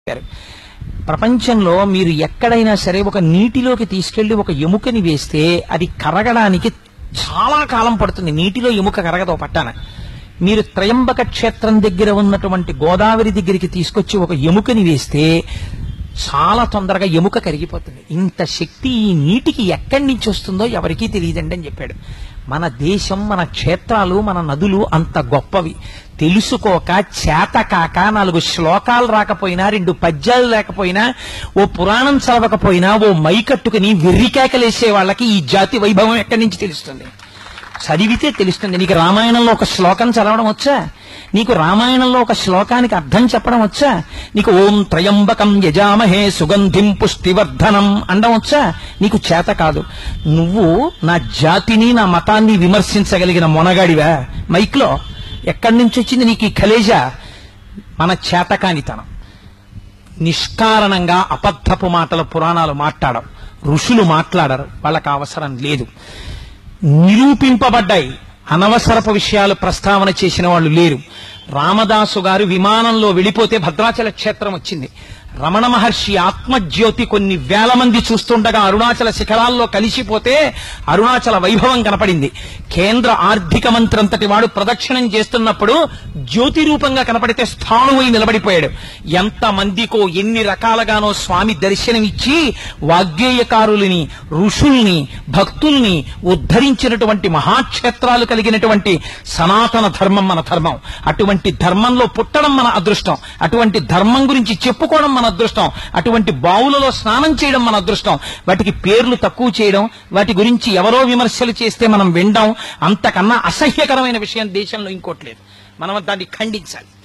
చెప్పారు ప్రపంచంలో మీరు ఎక్కడైనా సరే ఒక నీటిలోకి తీసుకెళ్లి ఒక ఎముకని వేస్తే అది కరగడానికి చాలా కాలం పడుతుంది నీటిలో ఎముక కరగదు ఓ పట్టాన మీరు త్రయంబక క్షేత్రం దగ్గర ఉన్నటువంటి గోదావరి దగ్గరికి తీసుకొచ్చి ఒక ఎముకని వేస్తే చాలా తొందరగా ఎముక కరిగిపోతుంది ఇంత శక్తి ఈ నీటికి ఎక్కడి నుంచి వస్తుందో ఎవరికీ తెలియదండి అని చెప్పాడు మన దేశం మన క్షేత్రాలు మన నదులు అంత గొప్పవి తెలుసుకోక చేతకాక నాలుగు శ్లోకాలు రాకపోయినా రెండు పద్యాలు లేకపోయినా ఓ పురాణం చదవకపోయినా ఓ మైకట్టుకుని వెర్రికేకలేసే వాళ్ళకి ఈ జాతి వైభవం ఎక్కడి నుంచి తెలుస్తుంది చదివితే తెలుస్తుంది నీకు రామాయణంలో ఒక శ్లోకం చదవడం వచ్చా నీకు రామాయణంలో ఒక శ్లోకానికి అర్థం చెప్పడం వచ్చా నీకు ఓం త్రయంబకం యజామహే సుగంధిం పుష్టివర్ధనం అండం వచ్చా నీకు చేత కాదు నువ్వు నా జాతిని నా మతాన్ని విమర్శించగలిగిన మొనగాడివా మైక్లో ఎక్కడి నుంచి వచ్చింది నీకు ఈ కలేజా మన చేతకానితనం నిష్కారణంగా అబద్ధపు మాటల పురాణాలు మాట్లాడడం ఋషులు మాట్లాడరు వాళ్ళకి అవసరం లేదు నిరూపింపబడ్డాయి అనవసరపు విషయాలు ప్రస్తావన చేసిన వాళ్ళు లేరు రామదాసు గారు విమానంలో వెళ్ళిపోతే భద్రాచల క్షేత్రం వచ్చింది రమణ మహర్షి ఆత్మజ్యోతి కొన్ని వేల మంది చూస్తుండగా అరుణాచల శిఖరాల్లో కలిసిపోతే అరుణాచల వైభవం కనపడింది కేంద్ర ఆర్థిక మంత్రి అంతటి వాడు ప్రదక్షిణం చేస్తున్నప్పుడు జ్యోతి రూపంగా కనపడితే స్థాణువై నిలబడిపోయాడు ఎంత మందికో ఎన్ని రకాలుగానో స్వామి దర్శనమిచ్చి వాగ్గేయకారులని ఋషుల్ని భక్తుల్ని ఉద్ధరించినటువంటి మహాక్షేత్రాలు కలిగినటువంటి సనాతన ధర్మం మన ధర్మం అటువంటి ధర్మంలో పుట్టడం మన అదృష్టం అటువంటి ధర్మం గురించి చెప్పుకోవడం మన అదృష్టం అటువంటి బావులలో స్నానం చేయడం మన అదృష్టం వాటికి పేర్లు తక్కువ చేయడం వాటి గురించి ఎవరో విమర్శలు చేస్తే మనం వినడం అంతకన్నా అసహ్యకరమైన విషయం దేశంలో ఇంకోట్లేదు మనం దాన్ని ఖండించాలి